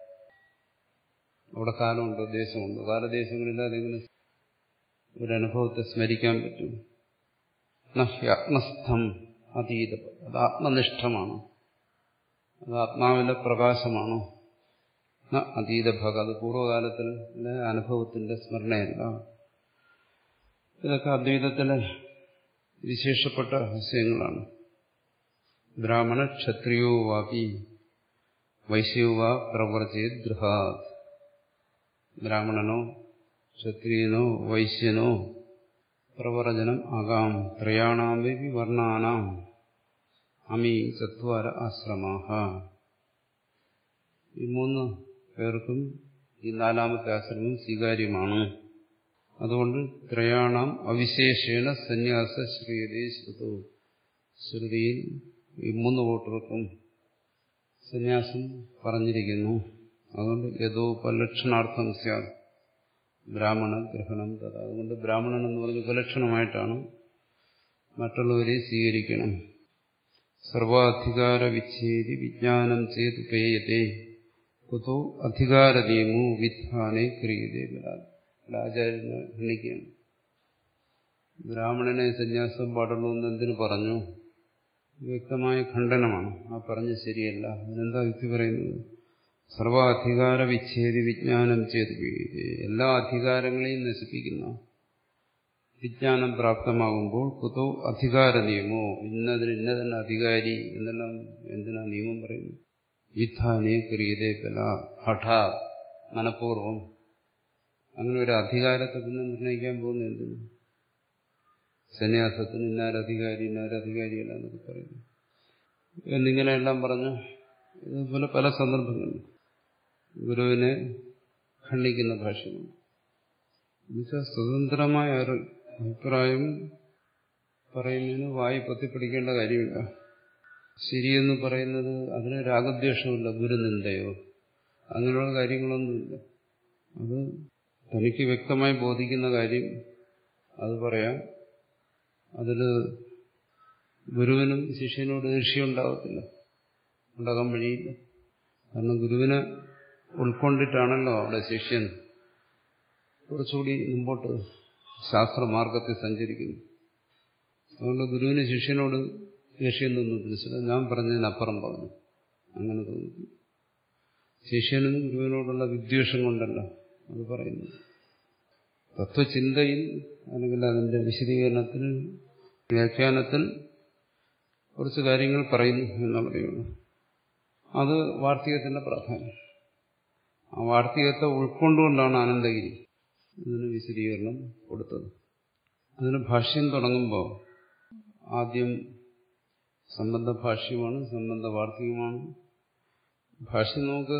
അവിടെ കാലമുണ്ട് ദേശമുണ്ട് കാലദേശങ്ങളില്ലാതെ എങ്ങനെ ഒരനുഭവത്തെ സ്മരിക്കാൻ പറ്റും ആത്മസ്ഥം അതീത അത് ആത്മനിഷ്ഠമാണ് അത് ആത്മാവിന്റെ പ്രകാശമാണോ അതീതഭാഗം അത് പൂർവ്വകാലത്തിലെ അനുഭവത്തിന്റെ സ്മരണയല്ല ഇതൊക്കെ അദ്വൈതത്തിലെ വിശേഷപ്പെട്ട വിഷയങ്ങളാണ് ബ്രാഹ്മണ ക്ഷത്രിയോ വാപി വൈശ്യോ വാ പ്രവർജയത് ഗൃഹാത് ബ്രാഹ്മണനോ ക്ഷത്രിയനോ വൈശ്യനോ പ്രവർജനം ആകാം ത്രയാണാമി വർണ്ണാനാം അമി ചത്വാര ആശ്രമാഹ ഈ മൂന്ന് പേർക്കും ഈ നാലാമത്തെ ആശ്രമം സ്വീകാര്യമാണ് അതുകൊണ്ട് ത്രയാണം അവിശേഷേണ സന്യാസ ശ്രീയതേ ശ്രുതു ശ്രുതിയിൽ ഈ മൂന്ന് കൂട്ടർക്കും സന്യാസം പറഞ്ഞിരിക്കുന്നു അതുകൊണ്ട് യഥോപലക്ഷണാർത്ഥം സ്യാൽ ബ്രാഹ്മണ ഗ്രഹണം തഥ അതുകൊണ്ട് ബ്രാഹ്മണൻ എന്ന് പറഞ്ഞ് ഉപലക്ഷണമായിട്ടാണ് മറ്റുള്ളവരെ സ്വീകരിക്കണം സർവാധികാര വിച്ഛേദി വിജ്ഞാനം ചെയ്ത് പേയത്തെ കുതോ അധികാരനിയമോ വിധാനെ ക്രിയതേ ആചാര്യനെ ഖണ്ഡിക്കുകയാണ് ബ്രാഹ്മണനെ സന്യാസം പാടുള്ളൂ എന്ന് എന്തിനു പറഞ്ഞു വ്യക്തമായ ഖണ്ഡനമാണ് ആ പറഞ്ഞ ശരിയല്ല അതിനെന്താ യുക്തി പറയുന്നത് സർവാധികാര വിച്ഛേദി വിജ്ഞാനം ചെയ്ത് എല്ലാ അധികാരങ്ങളെയും നശിപ്പിക്കുന്ന വിജ്ഞാനം പ്രാപ്തമാകുമ്പോൾ കുതോ അധികാര നിയമോ ഇന്നതിന് ഇന്നതന്നെ അധികാരി എന്നെല്ലാം എന്തിനാ നിയമം പറയുന്നു യുദ്ധാനെ ക്രിയതേ കല ഹഠ മനഃപൂർവം അങ്ങനെ ഒരു അധികാരത്തെ പിന്നെ നിർണ്ണയിക്കാൻ പോകുന്ന എന്തിനു സന്യാസത്തിന് ഇന്നാരധികാരി ഇന്നാരധികാരിയല്ല എന്നൊക്കെ പറയുന്നു എന്നിങ്ങനെയെല്ലാം പറഞ്ഞു ഇതുപോലെ പല സന്ദർഭങ്ങളിൽ ഗുരുവിനെ ഖണ്ഡിക്കുന്ന ഭാഷയുണ്ട് എന്നുവെച്ചാൽ സ്വതന്ത്രമായ ഒരു അഭിപ്രായം പറയുന്നതിന് വായി പൊത്തിപ്പിടിക്കേണ്ട കാര്യമില്ല ശരിയെന്ന് പറയുന്നത് അതിന് രാഗദ്വേഷമില്ല ഗുരുനിന്ദയോ അങ്ങനെയുള്ള കാര്യങ്ങളൊന്നുമില്ല അത് തനിക്ക് വ്യക്തമായി ബോധിക്കുന്ന കാര്യം അത് പറയാം അതിൽ ഗുരുവിനും ശിഷ്യനോട് ഈർഷ്യയുണ്ടാകത്തില്ല ഉണ്ടാകാൻ വഴിയില്ല കാരണം ഗുരുവിനെ ഉൾക്കൊണ്ടിട്ടാണല്ലോ അവിടെ ശിഷ്യൻ കുറച്ചുകൂടി മുമ്പോട്ട് ശാസ്ത്രമാർഗത്തിൽ സഞ്ചരിക്കുന്നു അതുകൊണ്ട് ഗുരുവിന് ശിഷ്യനോട് ദേഷ്യം തോന്നുന്നില്ല ഞാൻ പറഞ്ഞതിനപ്പുറം പറഞ്ഞു അങ്ങനെ തോന്നുന്നു ശിഷ്യനും ഗുരുവിനോടുള്ള വിദ്വേഷം കൊണ്ടല്ല അത് പറയുന്നു തത്വചിന്തയിൽ അല്ലെങ്കിൽ അതിന്റെ വിശദീകരണത്തിൽ വ്യാഖ്യാനത്തിൽ കുറച്ച് കാര്യങ്ങൾ പറയുന്നു എന്നുള്ളതേ ഉള്ളൂ അത് വാർത്തകത്തിന്റെ പ്രാധാന്യം ആ വാർത്തകത്തെ ഉൾക്കൊണ്ടുകൊണ്ടാണ് ആനന്ദഗിരി ഇതിന് വിശദീകരണം കൊടുത്തത് അതിന് ഭാഷ്യം തുടങ്ങുമ്പോൾ ആദ്യം സംബന്ധ ഭാഷ്യമാണ് സംബന്ധ വാർത്തകമാണ് ഭാഷ്യം നമുക്ക്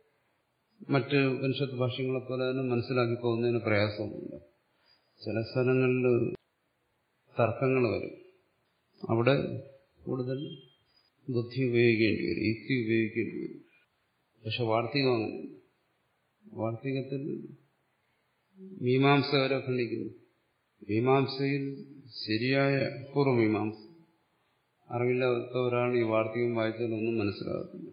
മറ്റ് ഉപനിഷത്ത് ഭാഷ്യങ്ങളെ പോലെ തന്നെ മനസ്സിലാക്കി പോകുന്നതിന് പ്രയാസമൊന്നുമില്ല ചില സ്ഥലങ്ങളിൽ തർക്കങ്ങൾ വരും അവിടെ കൂടുതൽ ബുദ്ധി ഉപയോഗിക്കേണ്ടി വരും യുക്തി ഉപയോഗിക്കേണ്ടി വരും പക്ഷെ വാർത്തികം അങ്ങനെ വാർത്തികത്തിൽ മീമാംസകരെ ഖണ്ഡിക്കുന്നു മീമാംസയിൽ ശരിയായ പൂർവ്വമീമാംസ അറിവില്ലാത്തവരാണ് ഈ വാർത്തകം വായിച്ചാലൊന്നും മനസ്സിലാകത്തില്ല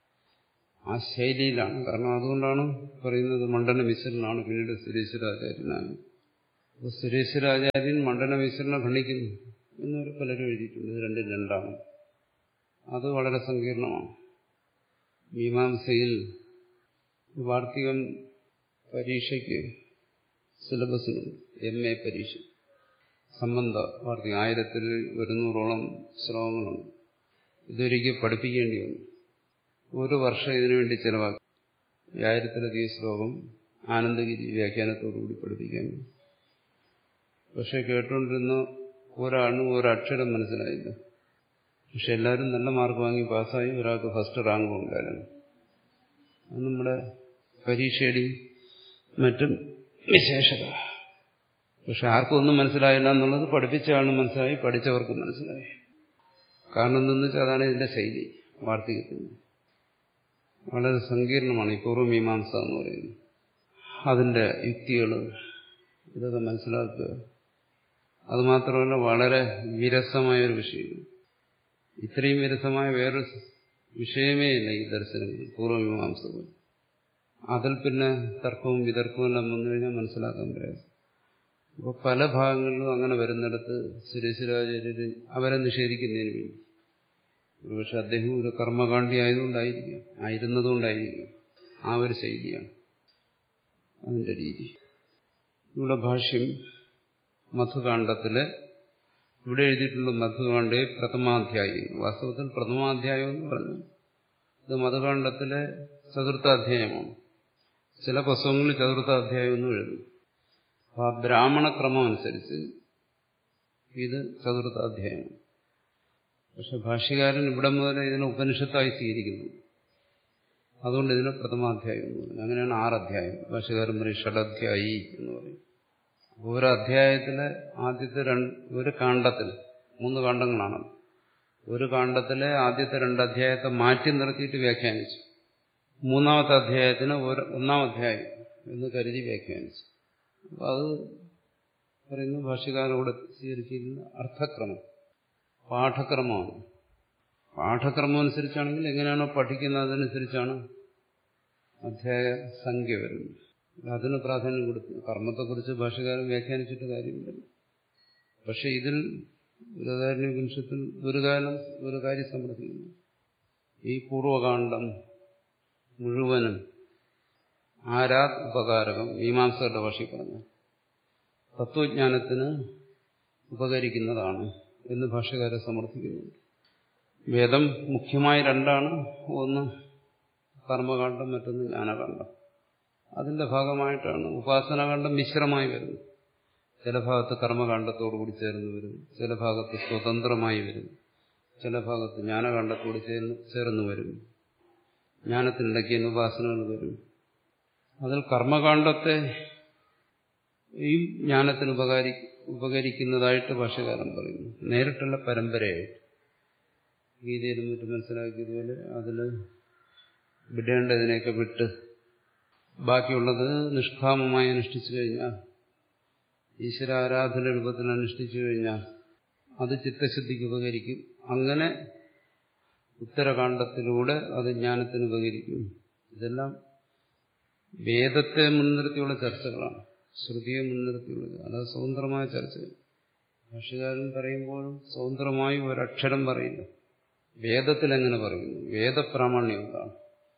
ആ ശൈലിയിലാണ് കാരണം അതുകൊണ്ടാണ് പറയുന്നത് മണ്ഡല മിശ്രനാണ് പിന്നീട് സുരേശ്വരാചാര്യനാണ് അപ്പോൾ സുരേശ്വരാചാര്യൻ മണ്ഡല മിശ്രനെ ഖണ്ഡിക്കുന്നു എന്നൊരു പലരും എഴുതിയിട്ടുണ്ട് ഇത് രണ്ടും രണ്ടാണ് അത് വളരെ സങ്കീർണമാണ് മീമാംസയിൽ വാർത്തികം പരീക്ഷയ്ക്ക് സിലബസിനുണ്ട് എം എ പരീക്ഷ സംബന്ധ വാർത്തികം ആയിരത്തിൽ ഒരുന്നൂറോളം ശ്ലോകങ്ങളുണ്ട് ഇതൊരിക്കൽ പഠിപ്പിക്കേണ്ടി വന്നു ഒരു വർഷം ഇതിനുവേണ്ടി ചിലവാക്കി ഈ ആയിരത്തിലധികം ശ്ലോകം ആനന്ദഗിരി വ്യാഖ്യാനത്തോടുകൂടി പഠിപ്പിക്കാൻ പക്ഷെ കേട്ടുകൊണ്ടിരുന്ന ഒരാളിനും ഒരക്ഷരം മനസ്സിലായില്ല പക്ഷെ എല്ലാവരും നല്ല മാർക്ക് വാങ്ങി പാസ്സായി ഒരാൾക്ക് ഫസ്റ്റ് റാങ്കും ഉണ്ടായിരുന്നു അത് നമ്മുടെ പരീക്ഷയുടെയും മറ്റും വിശേഷത പക്ഷെ ആർക്കും ഒന്നും മനസ്സിലായില്ല എന്നുള്ളത് പഠിപ്പിച്ച ആളിന് മനസ്സിലായി പഠിച്ചവർക്ക് മനസ്സിലായി കാരണം എന്തെന്ന് വെച്ചാൽ അതാണ് ഇതിന്റെ ശൈലി വാർത്തകത്തിന് വളരെ സങ്കീർണമാണ് ഈ പൂർവ്വമീമാംസ എന്ന് പറയുന്നത് അതിന്റെ യുക്തികൾ ഇതൊക്കെ മനസ്സിലാക്കുക അതുമാത്രമല്ല വളരെ വിരസമായ ഒരു വിഷയം ഇത്രയും വിരസമായ വേറൊരു വിഷയമേ ഇല്ല ഈ ദർശനങ്ങൾ പൂർവ്വമീമാംസകൾ അതിൽ പിന്നെ തർക്കവും വിതർക്കവും എല്ലാം വന്നു കഴിഞ്ഞാൽ മനസ്സിലാക്കാൻ പ്രയാസം അപ്പോൾ പല ഭാഗങ്ങളിലും അങ്ങനെ വരുന്നിടത്ത് സുരേശ്വരാചാര്യർ അവരെ നിഷേധിക്കുന്നതിന് വേണ്ടി ഒരുപക്ഷെ അദ്ദേഹം ഒരു കർമ്മകാണ്ഡി ആയതുകൊണ്ടായിരിക്കും ആയിരുന്നതുകൊണ്ടായിരിക്കും ആ ഒരു ശൈലിയാണ് അതിന്റെ രീതി ഇവിടെ ഭാഷ്യം മധുകാണ്ഡത്തിലെ ഇവിടെ എഴുതിയിട്ടുള്ള മധുകാണ്ഡേ പ്രഥമാധ്യായം വാസ്തവത്തിൽ പ്രഥമാധ്യായം എന്ന് പറഞ്ഞു ഇത് മധുകാണ്ഡത്തിലെ ചതുർത്ഥാധ്യായമാണ് ചില പുസ്തകങ്ങളിൽ ചതുർത്ഥാധ്യായം എന്നും എഴുതും അപ്പൊ ആ ബ്രാഹ്മണക്രമം അനുസരിച്ച് ഇത് ചതുർത്ഥാധ്യായമാണ് പക്ഷെ ഭാഷ്യകാരൻ ഇവിടെ മുതൽ ഇതിനെ ഉപനിഷത്തായി സ്വീകരിക്കുന്നു അതുകൊണ്ട് ഇതിന് പ്രഥമാധ്യായം എന്ന് പറയും അങ്ങനെയാണ് ആറധ്യായം ഭാഷ്യകാരൻ പറയും ഷഡധ്യായി എന്ന് പറയും ഓരോ അധ്യായത്തിലെ ആദ്യത്തെ രണ്ട് ഒരു കാണ്ഡത്തിൽ മൂന്ന് കാണ്ഡങ്ങളാണ് ഒരു കാണ്ഡത്തിലെ ആദ്യത്തെ രണ്ട് അധ്യായത്തെ മാറ്റി നിർത്തിയിട്ട് വ്യാഖ്യാനിച്ചു മൂന്നാമത്തെ അധ്യായത്തിന് ഒരു ഒന്നാം അധ്യായം എന്ന് കരുതി വ്യാഖ്യാനിച്ചു അപ്പോൾ അത് പറയുന്നു ഭാഷ്യകാരോട് സ്വീകരിച്ചിരുന്ന അർത്ഥക്രമം പാഠക്രമമാണ് പാഠക്രമം അനുസരിച്ചാണെങ്കിൽ എങ്ങനെയാണോ പഠിക്കുന്നത് അതനുസരിച്ചാണ് അധ്യായ സംഖ്യ വരുന്നത് അതിന് പ്രാധാന്യം കൊടുത്തു കർമ്മത്തെക്കുറിച്ച് ഭാഷകാരൻ വ്യാഖ്യാനിച്ചിട്ട് കാര്യമില്ല പക്ഷെ ഇതിൽ ബൃഹദാരണ്യപനിഷത്തിൽ ഒരു കാലം ഒരു കാര്യം സമർത്ഥിക്കുന്നു ഈ പൂർവകാന്ഡം മുഴുവനും ആരാത് ഉപകാരകം മീമാംസകളുടെ ഭാഷയിൽ പറഞ്ഞു തത്വജ്ഞാനത്തിന് ഉപകരിക്കുന്നതാണ് എന്ന് ഭാഷകാരെ സമർത്ഥിക്കുന്നുണ്ട് വേദം മുഖ്യമായി രണ്ടാണ് ഒന്ന് കർമ്മകാന്ഡം മറ്റൊന്ന് ജ്ഞാനകാന്ഡം അതിന്റെ ഭാഗമായിട്ടാണ് ഉപാസനാകാന്ഡം മിശ്രമായി വരുന്നത് ചില ഭാഗത്ത് കർമ്മകാന്ഡത്തോടുകൂടി ചേർന്ന് വരും ചില ഭാഗത്ത് സ്വതന്ത്രമായി വരും ചില ഭാഗത്ത് ജ്ഞാനകാന്ഡത്തോട് ചേർന്ന് ചേർന്ന് വരും ജ്ഞാനത്തിനിടയ്ക്ക് ഉപാസനകൾ വരും അതിൽ കർമ്മകാന്ഡത്തെ ഈ ജ്ഞാനത്തിന് ഉപകാരി ഉപകരിക്കുന്നതായിട്ട് ഭാഷകാരൻ പറയുന്നു നേരിട്ടുള്ള പരമ്പരയായിട്ട് ഗീതയിലും മറ്റും മനസ്സിലാക്കിയതുപോലെ അതിൽ വിടേണ്ടതിനെയൊക്കെ വിട്ട് ബാക്കിയുള്ളത് നിഷ്കാമമായി അനുഷ്ഠിച്ചു കഴിഞ്ഞാൽ ഈശ്വരാരാധന രൂപത്തിൽ അനുഷ്ഠിച്ചു കഴിഞ്ഞാൽ അത് ചിത്തശുദ്ധിക്ക് ഉപകരിക്കും അങ്ങനെ ഉത്തരകാണ്ഡത്തിലൂടെ അത് ജ്ഞാനത്തിന് ഉപകരിക്കും ഇതെല്ലാം വേദത്തെ മുൻനിർത്തിയുള്ള ചർച്ചകളാണ് ശ്രുതിയെ മുൻനിർത്തിയുള്ളത് അത് സ്വതന്ത്രമായ ചർച്ചകൾ ഭാഷകാരൻ പറയുമ്പോഴും സ്വതന്ത്രമായി ഒരക്ഷരം പറയില്ല വേദത്തിൽ എങ്ങനെ പറയുന്നു വേദപ്രാമാണ്യം എന്താണ്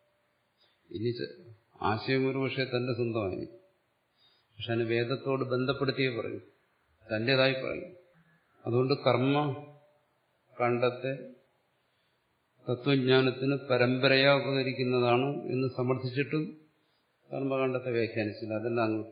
ഇനി ആശയം ഒരു പക്ഷേ തന്റെ സ്വന്തമായി പക്ഷെ അതിന് വേദത്തോട് ബന്ധപ്പെടുത്തിയേ പറയും തന്റേതായി പറയും അതുകൊണ്ട് കർമ്മ കണ്ടത്തെ തത്വജ്ഞാനത്തിന് പരമ്പരയാ ഉപകരിക്കുന്നതാണ് എന്ന് സമർത്ഥിച്ചിട്ടും കർമ്മകാണ്ഡത്തെ വ്യാഖ്യാനിച്ചില്ല അതെല്ലാം അങ്ങോട്ട്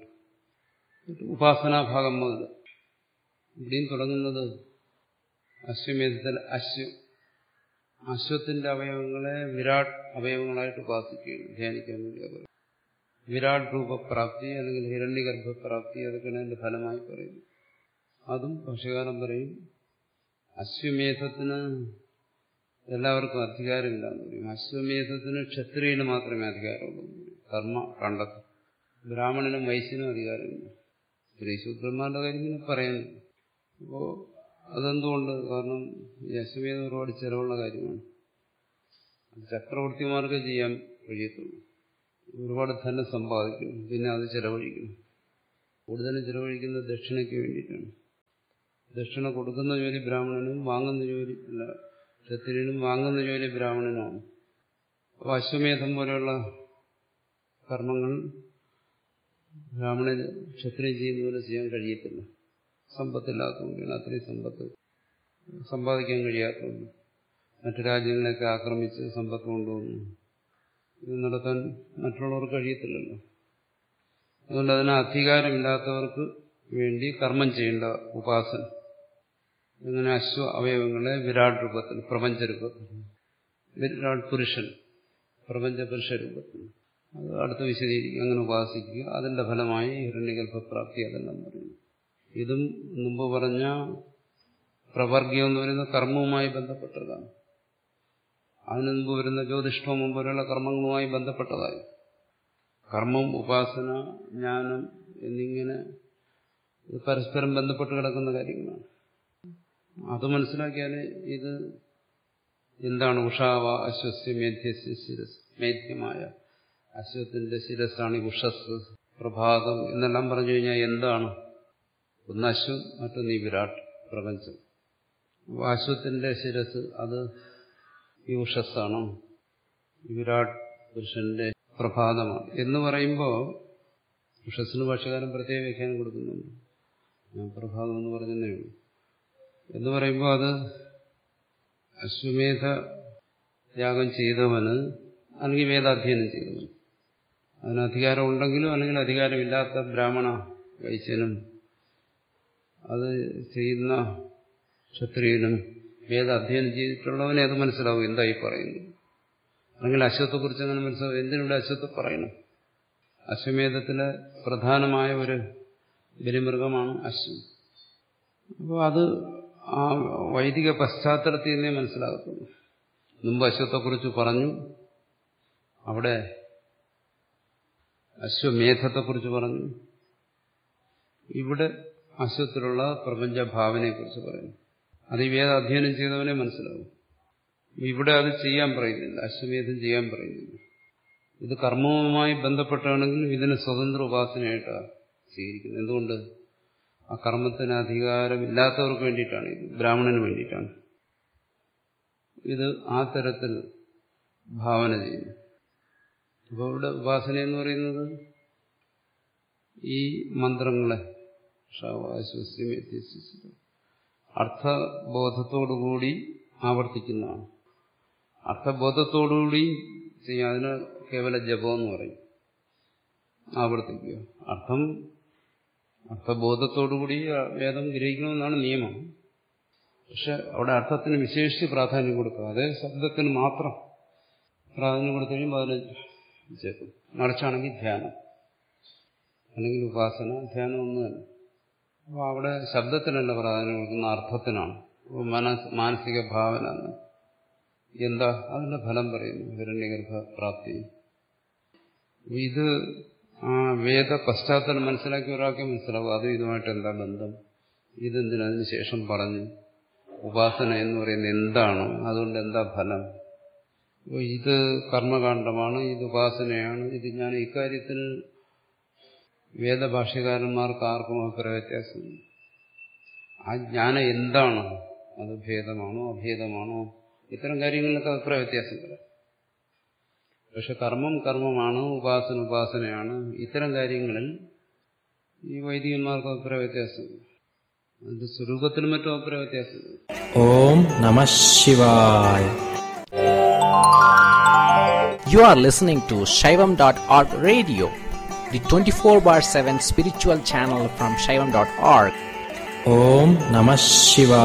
ഉപാസനാഭാഗം മുതൽ ഇവിടെയും തുടങ്ങുന്നത് അശ്വമേധത്തിൽ അശ്വം അശ്വത്തിന്റെ അവയവങ്ങളെ വിരാട് അവയവങ്ങളായിട്ട് ഉപാസിക്കുകയാണ് ധ്യാനിക്കാൻ വേണ്ടി അവർ വിരാട് രൂപപ്രാപ്തി അല്ലെങ്കിൽ ഹിരണ്യഗർഭപ്രാപ്തി അതൊക്കെയാണ് അതിന്റെ ഫലമായി പറയുന്നത് അതും ഭാഷകാലം പറയും അശ്വമേധത്തിന് എല്ലാവർക്കും അധികാരമില്ല എന്ന് പറയും അശ്വമേധത്തിന് ക്ഷത്രിയന് മാത്രമേ അധികാരമുള്ളൂ കർമ്മ കണ്ടെത്തും ബ്രാഹ്മണനും വൈശ്യനും അധികാരമില്ല ശ്രീശൂദ്രന്മാരുടെ കാര്യം ഇങ്ങനെ പറയുന്നു അപ്പോ അതെന്തുകൊണ്ട് കാരണം ഈ അശ്വമേധം ഒരുപാട് ചെലവുള്ള കാര്യമാണ് ചക്രവർത്തിമാർക്ക് ചെയ്യാൻ കഴിയത്തുള്ളൂ ഒരുപാട് ധനം സമ്പാദിക്കും പിന്നെ അത് ചെലവഴിക്കും കൂടുതലും ചെലവഴിക്കുന്നത് ദക്ഷിണയ്ക്ക് വേണ്ടിയിട്ടാണ് ദക്ഷിണ കൊടുക്കുന്ന ജോലി ബ്രാഹ്മണനും വാങ്ങുന്ന ജോലി അല്ല ക്ഷത്രിയനും വാങ്ങുന്ന ജോലി ബ്രാഹ്മണനുമാണ് അപ്പോൾ അശ്വമേധം പോലെയുള്ള കർമ്മങ്ങൾ ബ്രാഹ്മണന് ക്ഷത്രിയം ചെയ്യുന്ന പോലെ ചെയ്യാൻ കഴിയത്തില്ല സമ്പത്തില്ലാത്തതുകൊണ്ടാണ് അത്രയും സമ്പത്ത് സമ്പാദിക്കാൻ കഴിയാത്തതുകൊണ്ട് മറ്റു രാജ്യങ്ങളെയൊക്കെ ആക്രമിച്ച് സമ്പത്ത് കൊണ്ടുവന്നു ഇത് നടത്താൻ മറ്റുള്ളവർക്ക് കഴിയത്തില്ലല്ലോ അതുകൊണ്ട് അതിന് അധികാരമില്ലാത്തവർക്ക് വേണ്ടി കർമ്മം ചെയ്യേണ്ട ഉപാസന ഇങ്ങനെ അശ്വ അവയവങ്ങളെ വിരാട് രൂപത്തിൽ പ്രപഞ്ച രൂപത്തിൽ വിരാട് പുരുഷൻ പ്രപഞ്ച പുരുഷ രൂപത്തിൽ അത് അടുത്ത് വിശദീകരിക്കുക അങ്ങനെ ഉപാസിക്കുക അതിന്റെ ഫലമായി ഹിരണ്യഗർഭപ്രാപ്തി അതെല്ലാം പറയുന്നു ഇതും മുമ്പ് പറഞ്ഞ പ്രവർഗ്യം എന്ന് പറയുന്നത് കർമ്മവുമായി ബന്ധപ്പെട്ടതാണ് അതിനു മുമ്പ് വരുന്ന ജ്യോതിഷ്ഠോമം പോലെയുള്ള കർമ്മങ്ങളുമായി ബന്ധപ്പെട്ടതായി കർമ്മം ഉപാസന ജ്ഞാനം എന്നിങ്ങനെ ഇത് പരസ്പരം ബന്ധപ്പെട്ട് കിടക്കുന്ന കാര്യങ്ങളാണ് അത് മനസ്സിലാക്കിയാൽ ഇത് എന്താണ് ഉഷാവ അശ്വസ്യ മേധ്യസ്യ ശിരസ് മേധ്യമായ അശ്വത്തിന്റെ ശിരസ്സാണ് ഈ ഉഷസ് പ്രഭാതം എന്നെല്ലാം പറഞ്ഞു കഴിഞ്ഞാൽ എന്താണ് ഒന്ന് അശ്വം മറ്റൊന്ന് ഈ വിരാട് പ്രപഞ്ചം അപ്പോൾ അശ്വത്തിന്റെ ശിരസ് അത് ഈ ഉഷസ്സാണ് ഈ വിരാട് പുരുഷന്റെ പ്രഭാതമാണ് എന്ന് പറയുമ്പോൾ ഉഷസ്സിന് ഭാഷകാലം പ്രത്യേക വ്യാഖ്യാനം കൊടുക്കുന്നുണ്ട് ഞാൻ പ്രഭാതം എന്ന് പറഞ്ഞതേ ഉള്ളൂ എന്ന് പറയുമ്പോൾ അത് അശ്വമേധ യാഗം ചെയ്തവന് അല്ലെങ്കിൽ വേദാധ്യയനം ചെയ്തവന് അതിന് അധികാരം ഉണ്ടെങ്കിലും അല്ലെങ്കിൽ അധികാരമില്ലാത്ത ബ്രാഹ്മണ വൈശ്യനും അത് ചെയ്യുന്ന ക്ഷത്രിയനും വേദ അധ്യയനം ചെയ്തിട്ടുള്ളവനെ അത് മനസ്സിലാവും എന്തായി പറയുന്നു അല്ലെങ്കിൽ അശ്വത്തെക്കുറിച്ച് അങ്ങനെ മനസ്സിലാവും എന്തിനിവിടെ അശ്വത്തെ പറയണം അശ്വമേധത്തിലെ പ്രധാനമായ ഒരു ബലിമൃഗമാണ് അശ്വം അപ്പോൾ അത് ആ വൈദിക പശ്ചാത്തലത്തിൽ നിന്നേ മനസ്സിലാകത്തുള്ളൂ മുമ്പ് അശ്വത്തെക്കുറിച്ച് പറഞ്ഞു അവിടെ അശ്വമേധത്തെക്കുറിച്ച് പറഞ്ഞു ഇവിടെ അശ്വത്തിലുള്ള പ്രപഞ്ച ഭാവനയെക്കുറിച്ച് പറയുന്നു അത് ഈ വേദ അധ്യയനം ചെയ്തവനെ മനസ്സിലാവും ഇവിടെ അത് ചെയ്യാൻ പറയുന്നില്ല അശ്വമേധം ചെയ്യാൻ പറയുന്നില്ല ഇത് കർമ്മവുമായി ബന്ധപ്പെട്ടാണെങ്കിലും ഇതിന് സ്വതന്ത്ര ഉപാസനയായിട്ടാണ് സ്വീകരിക്കുന്നത് എന്തുകൊണ്ട് ആ കർമ്മത്തിന് അധികാരമില്ലാത്തവർക്ക് വേണ്ടിയിട്ടാണ് ഇത് ബ്രാഹ്മണന് വേണ്ടിയിട്ടാണ് ഇത് ആ തരത്തിൽ ഭാവന ചെയ്യുന്നു അപ്പോൾ ഇവിടെ ഉപാസന എന്ന് പറയുന്നത് ഈ മന്ത്രങ്ങളെ അർത്ഥബോധത്തോടുകൂടി ആവർത്തിക്കുന്നതാണ് അർത്ഥബോധത്തോടുകൂടി ചെയ്യാം അതിന് കേവല ജപം എന്ന് പറയും ആവർത്തിക്കുക അർത്ഥം അർത്ഥബോധത്തോടുകൂടി വേദം ഗ്രഹിക്കണമെന്നാണ് നിയമം പക്ഷെ അവിടെ അർത്ഥത്തിന് വിശേഷിച്ച് പ്രാധാന്യം കൊടുക്കുക അതേ ശബ്ദത്തിന് മാത്രം പ്രാധാന്യം കൊടുത്തു കഴിയുമ്പോൾ അതിന് ചേർക്കും മറിച്ചാണെങ്കിൽ ധ്യാനം അല്ലെങ്കിൽ ഉപാസന ധ്യാനം ഒന്ന് തന്നെ അപ്പോൾ അവിടെ ശബ്ദത്തിനല്ല പ്രാധാന്യം കൊടുക്കുന്ന അർത്ഥത്തിനാണ് മനസ് മാനസിക ഭാവന എന്ന് എന്താ അതിന്റെ ഫലം പറയുന്നു ഹിരണ്യഗർഭ പ്രാപ്തി ഇത് ആ വേദ പശ്ചാത്തലം മനസ്സിലാക്കി ഒരാൾക്ക് മനസ്സിലാവും അത് ഇതുമായിട്ട് എന്താ ബന്ധം ഇതെന്തിനതിന് ശേഷം പറഞ്ഞു ഉപാസന എന്ന് പറയുന്നത് എന്താണ് അതുകൊണ്ട് എന്താ ഫലം ഇത് കർമ്മകാണ്ഡമാണ് ഇത് ഉപാസനയാണ് ഇത് ഞാൻ ഇക്കാര്യത്തിൽ വേദഭാഷ്യകാരന്മാർക്ക് ആർക്കും അഭിപ്രായ വ്യത്യാസം ആ ജ്ഞാനം എന്താണ് അത് ഭേദമാണോ അഭേദമാണോ ഇത്തരം കാര്യങ്ങളിലൊക്കെ അഭിപ്രായ വ്യത്യാസം വരാം പക്ഷെ കർമ്മം കർമ്മമാണ് ഉപാസന ഉപാസനയാണ് ഇത്തരം കാര്യങ്ങളിൽ ഈ വൈദികന്മാർക്ക് അഭിപ്രായ വ്യത്യാസം അതിന്റെ സ്വരൂപത്തിനും മറ്റും അഭിപ്രായ വ്യത്യാസം ഓം നമ ശിവായ You are listening to Shaivam.org radio, the 24 bar 7 spiritual channel from Shaivam.org. Om Namah Shivaya.